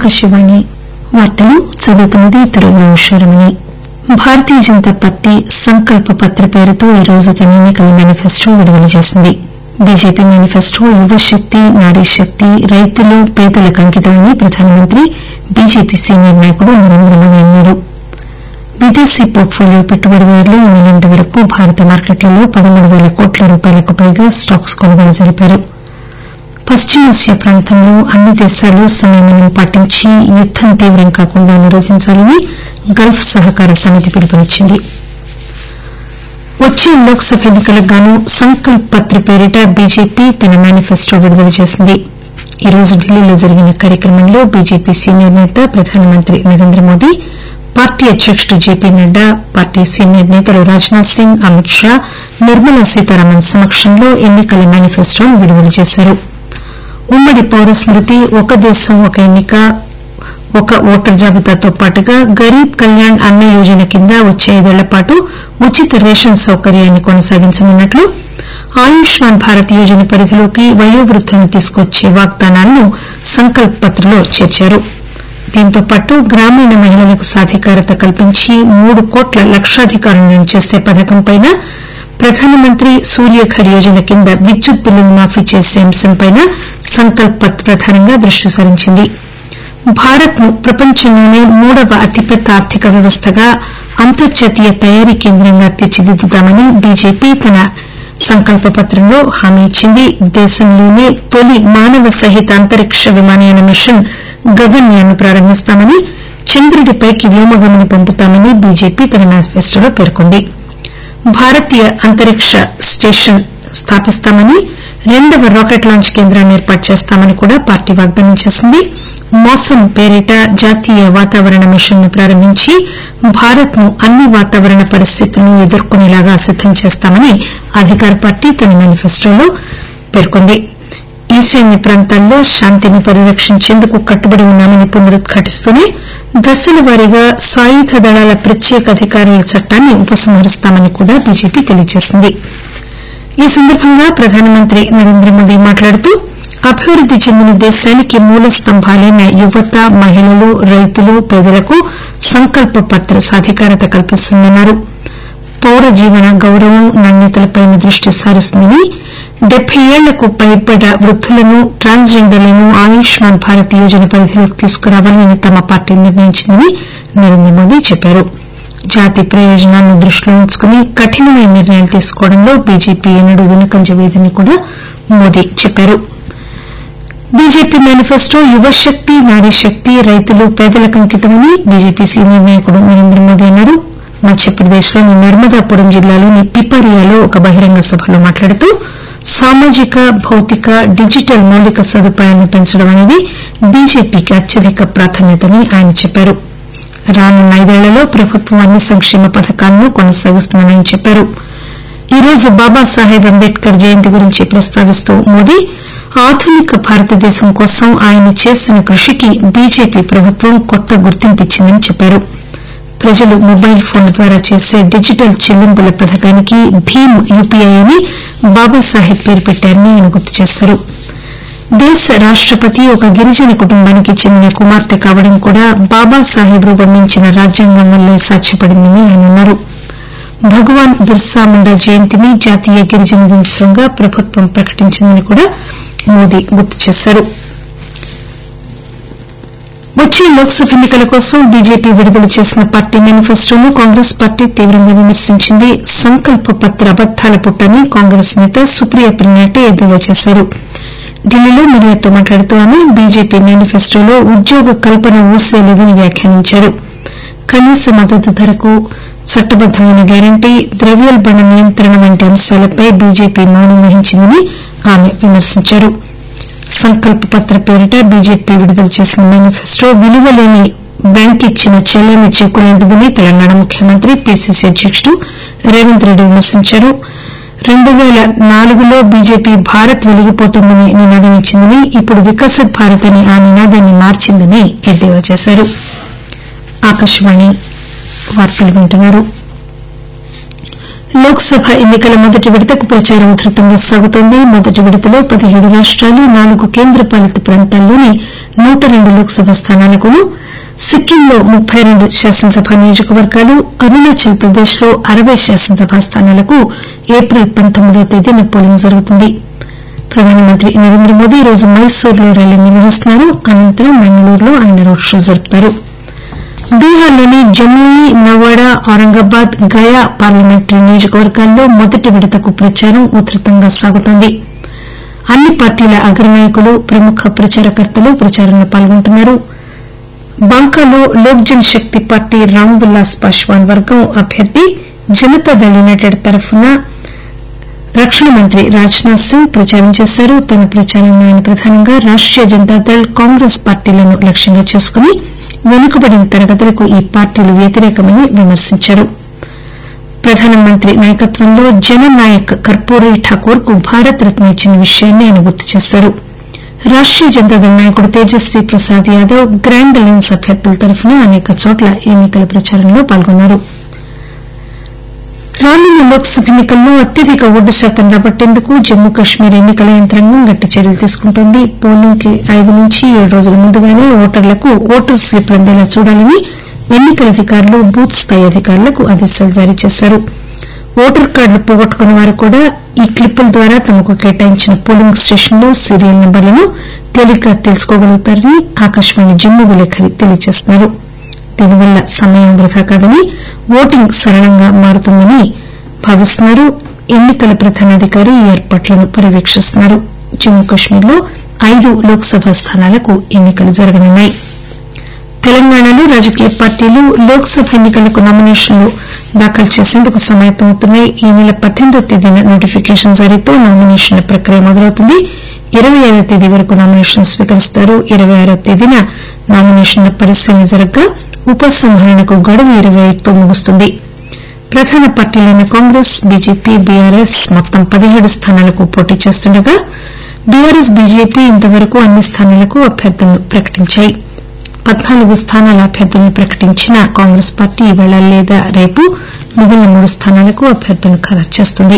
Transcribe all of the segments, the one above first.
ఆకాశవాణి వార్తలు చదువుతున్నది తురగా ఉషారమణి భారతీయ జనతా పార్టీ సంకల్ప పత్ర పేరుతో ఈరోజు తన ఎన్నికల మేనిఫెస్టో విడుదల చేసింది బీజేపీ మేనిఫెస్టో యువశక్తి నారీశక్తి రైతులు పేదలకు అంకితమని ప్రధానమంత్రి బీజేపీ సీనియర్ నాయకుడు నరేంద్ర మోదీ అన్నారు విదేశీ పోర్ట్ఫోలియో పెట్టుబడిదారులు ఈ నెలాంటి వరకు భారత మార్కెట్లలో పదమూడు పేల కోట్ల రూపాయలకు పైగా స్టాక్స్ కొనుగోలు జరిపారు పశ్చిమాసియా ప్రాంతంలో అన్ని దేశాలు సంయమనం పాటించి యుద్దం తీవ్రం కాకుండా నిరోధించాలని గల్ఫ్ సహకార సమితి పిలుపునిచ్చింది వచ్చే లోక్ సభ ఎన్నికలకు గాను సంకల్ప్ పత్ర పేరిట బీజేపీ తన మేనిఫెస్టో విడుదల చేసింది ఈరోజు ఢిల్లీలో జరిగిన కార్యక్రమంలో బీజేపీ సీనియర్ నేత ప్రధానమంత్రి నరేంద్ర మోదీ పార్టీ అధ్యకుడు జేపీ నడ్డా పార్టీ సీనియర్ నేతలు రాజ్నాథ్ సింగ్ అమిత్ షా నిర్మలా సీతారామన్ సమక్షంలో ఎన్నికల మేనిఫెస్టోను విడుదల చేశారు ఉమ్మడి పౌర స్మృతి ఒక దేశం ఒక ఎన్నిక ఒక ఓటరు జాబితాతో పాటుగా గరీబ్ కళ్యాణ్ అన్న యోజన కింద వచ్చే ఐదేళ్ల పాటు ఉచిత రేషన్ సౌకర్యాన్ని కొనసాగించనున్నట్లు ఆయుష్మాన్ భారత్ యోజన పరిధిలోకి వయోవృద్దులను తీసుకొచ్చే వాగ్దానాలను సంకల్ప్ పత్రలో చేర్చారు దీంతో పాటు గ్రామీణ మహిళలకు సాధికారత కల్పించి మూడు కోట్ల లక్షాధికారులను చేసే పథకంపై ప్రధానమంత్రి సూర్యఘర్ యోజన కింద విద్యుత్ బిల్లును మాఫీ చేసే అంశంపై సంకల్ప్ పత్ర ప్రధానంగా దృష్టి సారించింది భారత్ ను ప్రపంచంలోనే మూడవ అతిపెద్ద ఆర్థిక వ్యవస్థగా అంతర్జాతీయ తయారీ కేంద్రంగా తీర్చిదిద్దుతామని బీజేపీ తన సంకల్ప పత్రంలో హామీ ఇచ్చింది దేశంలోనే తొలి మానవ సహిత అంతరిక్ష విమానయాన మిషన్ గగన్యాన్ ను ప్రారంభిస్తామని చంద్రుడిపైకి వ్యోమగమని పంపుతామని బీజేపీ తన మేనిఫెస్టోలో పేర్కొంది భారతీయ అంతరిక్ష స్టేషన్ స్థాపిస్తామని రెండవ రాకెట్ లాంచ్ కేంద్రాన్ని ఏర్పాటు చేస్తామని కూడా పార్టీ వాగ్దానం చేసింది మోసం పేరిట జాతీయ వాతావరణ మిషన్ ను ప్రారంభించి భారత్ ను అన్ని వాతావరణ పరిస్థితులను ఎదుర్కొనేలాగా సిద్దం చేస్తామని అధికార పార్టీ తన మేనిఫెస్టోలో పేర్కొంది ఈశాన్య ప్రాంతాల్లో శాంతిని పరిరక్షించేందుకు కట్టుబడి ఉన్నామని పునరుద్ఘాటిస్తూనే దశల వారీగా సాయుధ దళాల ప్రత్యేక అధికారుల చట్టాన్ని ఉపసంహరిస్తామని కూడా బీజేపీ తెలియజేసింది ఈ సందర్భంగా ప్రధానమంత్రి నరేంద్ర మోదీ మాట్లాడుతూ అభివృద్ది చెందిన దేశానికి మూల స్తంభాలైన యువత మహిళలు రైతులు పేదలకు సంకల్ప పత్ర సాధికారత కల్పిస్తుందన్నారు పౌర జీవన గౌరవం నాణ్యతలపై దృష్టి సారిస్తుందని డెబ్బై ఏళ్లకు పైబడ్డ వృద్దులను ట్రాన్స్ జెండర్లను ఆయుష్మాన్ భారత్ యోజన పరిధిలోకి తీసుకురావాలని తమ పార్టీ నిర్ణయించిందని నరేంద్ర మోదీ చెప్పారు జాతి ప్రయోజనాలను దృష్టిలో ఉంచుకుని కఠినమైన నిర్ణయాలు తీసుకోవడంలో బీజేపీ ఎన్నడూ వెనుకంజ వేయదని కూడా మోదీ చెప్పారు బీజేపీ మేనిఫెస్టో యువశక్తి నారీశక్తి రైతులు పేదలకు అంకితమని బీజేపీ సీనియర్ నాయకుడు నరేంద్ర మోదీ అన్నారు మధ్యప్రదేశ్లోని నర్మదాపురం జిల్లాలోని పిపరియాలో ఒక బహిరంగ సభలో మాట్లాడుతూ సామాజిక భౌతిక డిజిటల్ మౌలిక సదుపాయాలను పెంచడం అనేది బీజేపీకి అత్యధిక ప్రాధాన్యతని ఆయన చెప్పారు రానున్న ఐదేళ్లలో ప్రభుత్వం అన్ని సంక్షేమ పథకాలను కొనసాగిస్తుందని చెప్పారు ఈరోజు బాబాసాహెబ్ అంబేద్కర్ జయంతి గురించి ప్రస్తావిస్తూ మోదీ ఆధునిక భారతదేశం కోసం ఆయన చేసిన కృషికి బీజేపీ ప్రభుత్వం కొత్త గుర్తింపిచ్చిందని చెప్పారు ప్రజలు మొబైల్ ఫోన్ల ద్వారా చేసే డిజిటల్ చెల్లింపుల పథకానికి భీమ్ యూపీఐ అని బాబాసాహెబ్ పేరు పెట్టారని ఆయన గుర్తు చేశారు దేశ రాష్టపతి ఒక గిరిజన కుటుంబానికి చెందిన కుమార్తె కావడం కూడా బాబాసాహెబ్ రూపొందించిన రాజ్యాంగం వల్లే సాధ్యపడిందని ఆయన అన్నారు భగవాన్ బిర్సా ముండా జయంతిని జాతీయ గిరిజన దినోత్సవంగా ప్రభుత్వం ప్రకటించిందని కూడా మోదీ గుర్తు చేశారు వచ్చే లోక్ సభ ఎన్నికల కోసం బీజేపీ విడుదల చేసిన పార్టీ మేనిఫెస్టోను కాంగ్రెస్ పార్టీ తీవ్రంగా విమర్శించింది సంకల్ప పత్ర అబద్దాల పుట్టని కాంగ్రెస్ నేత సుప్రియా ప్రినాటి ఎద్దేవా చేశారు ఢిల్లీలో మీడియాతో మాట్లాడుతూ ఆమె బీజేపీ మేనిఫెస్టోలో ఉద్యోగ కల్పన ఊసేలేదని వ్యాఖ్యానించారు కనీస మద్దతు ధరకు చట్టబద్దమైన గ్యారంటీ ద్రవ్యోల్బణ నియంత్రణ వంటి అంశాలపై బీజేపీ మౌనం వహించిందని ఆమె విమర్శించారు సంకల్ప పత్ర పేరిట బీజేపీ విడుదల చేసిన మేనిఫెస్టో విలువలేని బ్యాంకు ఇచ్చిన చెల్లని చెక్కు లాంటిదని తెలంగాణ ముఖ్యమంత్రి పీసీసీ అధ్యకుడు రేవంత్ రెడ్డి విమర్శించారు రెండు పేల నాలుగులో బీజేపీ భారత్ వెలిగిపోతుందని నినాదం ఇచ్చిందని ఇప్పుడు వికసిత్ భారత్ అని ఆ నినాదాన్ని మార్చిందని ఎద్దేవా చేశారు ఆకాశవాణి వార్తలు వింటున్నారు లోక్ సభ ఎన్నికల మొదటి విడతకు ప్రచారం ఉధృతంగా సాగుతోంది మొదటి విడతలో పదిహేడు రాష్టాలు నాలుగు కేంద్ర పాలిత ప్రాంతాల్లోని నూట రెండు లోక్సభ స్థానాలకును సిక్కింలో ముప్పై రెండు శాసనసభ నియోజకవర్గాలు అరుణాచల్ ప్రదేశ్ లో అరవై శాసనసభ స్థానాలకు ఏప్రిల్ పంతొమ్మిదవ తేదీన పోలింగ్ జరుగుతుంది ప్రధానమంత్రి నరేంద్ర మోదీ ఈరోజు మైసూరులో ర్యాలీ నిర్వహిస్తున్నారు అనంతరం మంగళూరులో ఆయన రోడ్ షో జరుపుతారు బీహార్లోని జముయి నవాడా ఔరంగాబాద్ గయా పార్లమెంటరీ నియోజకవర్గాల్లో మొదటి విడతకు ప్రచారం ఉధృతంగా సాగుతోంది అన్ని పార్టీల అగ్రనాయకులు ప్రముఖ ప్రచారకర్తలు ప్రచారంలో పాల్గొంటున్నారు బాంకాలో లోక్ జన్ శక్తి పార్టీ రామ్ విలాస్ పాశ్వాన్ వర్గం అభ్యర్థి జనతాదళ్ యునైటెడ్ తరఫున రక్షణ మంత్రి రాజ్ నాథ్ సింగ్ ప్రచారం చేశారు తన ప్రచారంలో ఆయన ప్రధానంగా రాష్టీయ జనతాదళ్ కాంగ్రెస్ పార్టీలను లక్ష్యంగా చేసుకుని వెనుకబడిన తరగతులకు ఈ పార్టీలు వ్యతిరేకమని విమర్శించారు ప్రధానమంత్రి నాయకత్వంలో జననాయక్ కర్పూరీ ఠాకూర్ కు భారత్ రత్న ఇచ్చిన విషయాన్ని ఆయన గుర్తు చేశారు రాష్టీయ జనతాదళ్ నాయకుడు తేజస్వీ ప్రసాద్ యాదవ్ గ్రాండ్ అలయన్స్ అభ్యర్థుల తరఫున అనేక చోట్ల ఎన్నికల ప్రచారంలో పాల్గొన్నారు రానున్న లోక్ సభ ఎన్నికల్లో అత్యధిక ఓటు శాతం రాబట్టేందుకు జమ్మూ కశ్మీర్ ఎన్నికల యంత్రాంగం గట్టి చర్యలు తీసుకుంటోంది పోలింగ్ కి ఐదు నుంచి ఏడు రోజుల ముందుగానే ఓటర్లకు ఓటర్ స్లిప్లు అందేలా చూడాలని ఎన్నికల అధికారులు బూత్ స్థాయి అధికారులకు ఆదేశాలు జారీ చేశారు ఓటర్ కార్డులు పోగొట్టుకున్న వారు కూడా ఈ క్లిప్పుల ద్వారా తమకు కేటాయించిన పోలింగ్ స్టేషన్లు సీరియల్ నెంబర్లను తేలిగ్గా తెలుసుకోగలుగుతారని ఆకాశవాణి జమ్మూ విలేకరి తెలియజేస్తున్నారు దీనివల్ల సమయం వృథా కాదని ఓటింగ్ సరళంగా మారుతుందని భావిస్తున్నారు ఎన్నికల ప్రధానాధికారి ఈ ఏర్పాట్లను పర్యవేక్షిస్తున్నారు జమ్మూ కశ్మీర్లో ఐదు లోక్ సభ స్థానాలకు ఎన్నికలు జరగనున్నాయి తెలంగాణలో రాజకీయ పార్టీలు లోక్ సభ ఎన్నికలకు నామినేషన్లు దాఖలు చేసేందుకు సమాయత్తమవుతున్నాయి ఈ నెల పద్దెనిమిదవ తేదీన నోటిఫికేషన్ జారీతో నామినేషన్ల ప్రక్రియ మొదలవుతుంది ఇరవై ఐదవ తేదీ వరకు నామినేషన్లు స్వీకరిస్తారు ఇరవై ఆరవ తేదీన నామినేషన్ల పరిశీలన జరగ్గా ఉపసంహరణకు గడువు ఇరవై ఐదుతో ముగుస్తుంది ప్రధాన పార్టీలైన కాంగ్రెస్ బీజేపీ బీఆర్ఎస్ మొత్తం పదిహేడు స్థానాలకు పోటీ చేస్తుండగా బీఆర్ఎస్ బీజేపీ ఇంతవరకు అన్ని స్థానాలకు అభ్యర్థులను ప్రకటించాయి పద్నాలుగు స్థానాల అభ్యర్థులను ప్రకటించిన కాంగ్రెస్ పార్టీ ఈవేళ లేదా రేపు మిగిలిన మూడు స్థానాలకు అభ్యర్థులను ఖరారు చేస్తుంది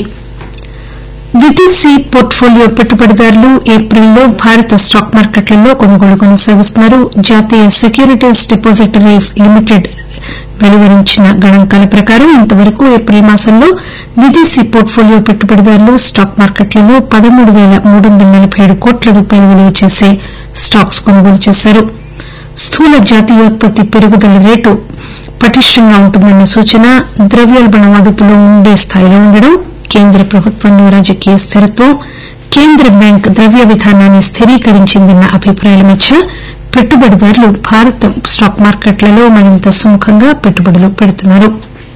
విదేశీ పోర్ట్ఫోలియో పెట్టుబడిదారులు ఏప్రిల్లో భారత స్టాక్ మార్కెట్లలో కొనుగోలు కొనసాగిస్తున్నారు జాతీయ సెక్యూరిటీస్ డిపాజిటరీ లిమిటెడ్ వెలువరించిన గణాంకాల ప్రకారం ఇంతవరకు ఏప్రిల్ మాసంలో విదేశీ పోర్ట్ఫోలియో పెట్టుబడిదారులు స్టాక్ మార్కెట్లలో పదమూడు పేల మూడు వందల నలబై ఏడు కోట్ల రూపాయలు విలువ చేసే స్టాక్స్ కొనుగోలు చేశారు స్థూల జాతీయోత్పత్తి పెరుగుదల రేటు పటిష్టంగా ఉంటుందన్న సూచన ద్రవ్యోల్బణం అదుపులో ఉండే స్థాయిలో ఉండడం కేంద్ర ప్రభుత్వంలో రాజకీయ స్థిరత్వం కేంద్ర బ్యాంక్ ద్రవ్య విధానాన్ని స్థిరీకరించిందన్న అభిప్రాయాల మధ్య పెట్టుబడిదారులు భారత స్టాక్ మార్కెట్లలో మరింత సుముఖంగా పెట్టుబడులు పెడుతున్నారు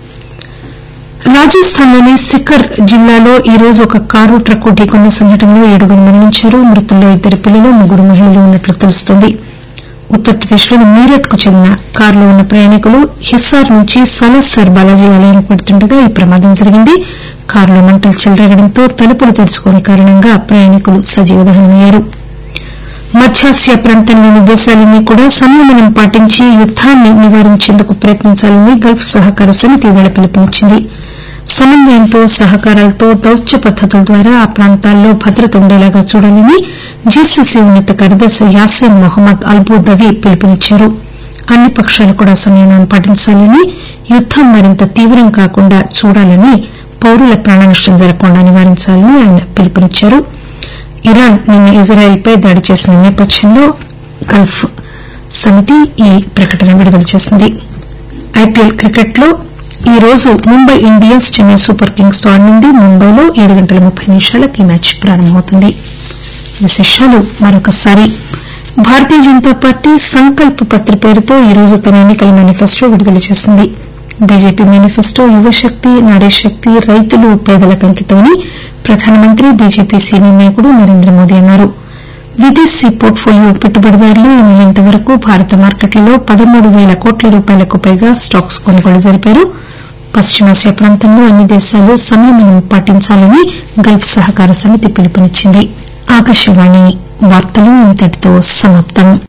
రాజస్థాన్లోని సికర్ జిల్లాలో ఈ రోజు ఒక కారు ట్రక్కు ఢీకొన్న సంఘటనలో ఏడుగురు మరణించారు మృతుల్లో ఇద్దరు పిల్లలు ముగ్గురు మహిళలు ఉన్నట్లు తెలుస్తోంది ఉత్తరప్రదేశ్లోని మీరట్ కు చెందిన కారులో ఉన్న ప్రయాణికులు హిస్సార్ నుంచి సలస్సర్ బాలాజీ ఆలయానికి వెడుతుండగా ఈ ప్రమాదం జరిగింది కారులో మంటలు చెలరేగడంతో తలుపులు తెరుచుకోని కారణంగా ప్రయాణికులు సజీవ దహనమయ్యారు మధ్యాసియా ప్రాంతంలోని దేశాలన్నీ కూడా సంయమనం పాటించి యుద్దాన్ని నివారించేందుకు ప్రయత్నించాలని గల్ఫ్ సహకార సమితి ఈవేళ పిలుపునిచ్చింది సమన్వయంతో సహకారాలతో దౌత్య పద్దతుల ద్వారా ఆ ప్రాంతాల్లో భద్రత ఉండేలాగా చూడాలని జీసీసీ ఉన్నత కార్యదర్శి యాసిన్ మొహమ్మద్ అల్బుదవి పిలుపునిచ్చారు అన్ని పక్షాలు కూడా సంయమనం పాటించాలని యుద్దం మరింత తీవ్రం కాకుండా చూడాలని పౌరుల ప్రాణ నష్టం జరగకుండా నివారించాలని ఆయన పిలుపునిచ్చారు ఇరాన్ నిన్న ఇజ్రాయెల్ పై దాడి చేసిన నేపథ్యంలో గల్ఫ్ సమితి ఈ ప్రకటన విడుదల చేసింది ఐపీఎల్ క్రికెట్ లో ఈ రోజు Mumbai Indians Chennai Super Kings తో ఆడనుంది ముంబైలో ఏడు గంటల ముప్పై నిమిషాలకు ఈ మ్యాచ్ ప్రారంభమవుతుంది విశేషాలు మరొకసారి భారతీయ జనతా పార్టీ సంకల్ప్ పత్ర పేరుతో ఈ రోజు తన ఎన్నికల మేనిఫెస్టో విడుదల చేసింది బీజేపీ మేనిఫెస్టో యువశక్తి నారీశక్తి రైతులు పేదలకు అంకితమని ప్రధానమంత్రి బీజేపీ సీనియర్ నాయకుడు నరేంద్ర మోదీ అన్నారు విదేశీ పోర్ట్ఫోలియో పెట్టుబడిదారులు ఈ నెల ఇంతవరకు భారత మార్కెట్లలో పదమూడు పేల కోట్ల రూపాయలకు పైగా స్టాక్స్ కొనుగోలు జరిపారు పశ్చిమాసియా ప్రాంతంలో అన్ని దేశాలు సంయమనం పాటించాలని గల్ఫ్ సహకార సమితి పిలుపునిచ్చింది ఆకాశవాణి వార్తలు ఇంతటితో సమాప్తం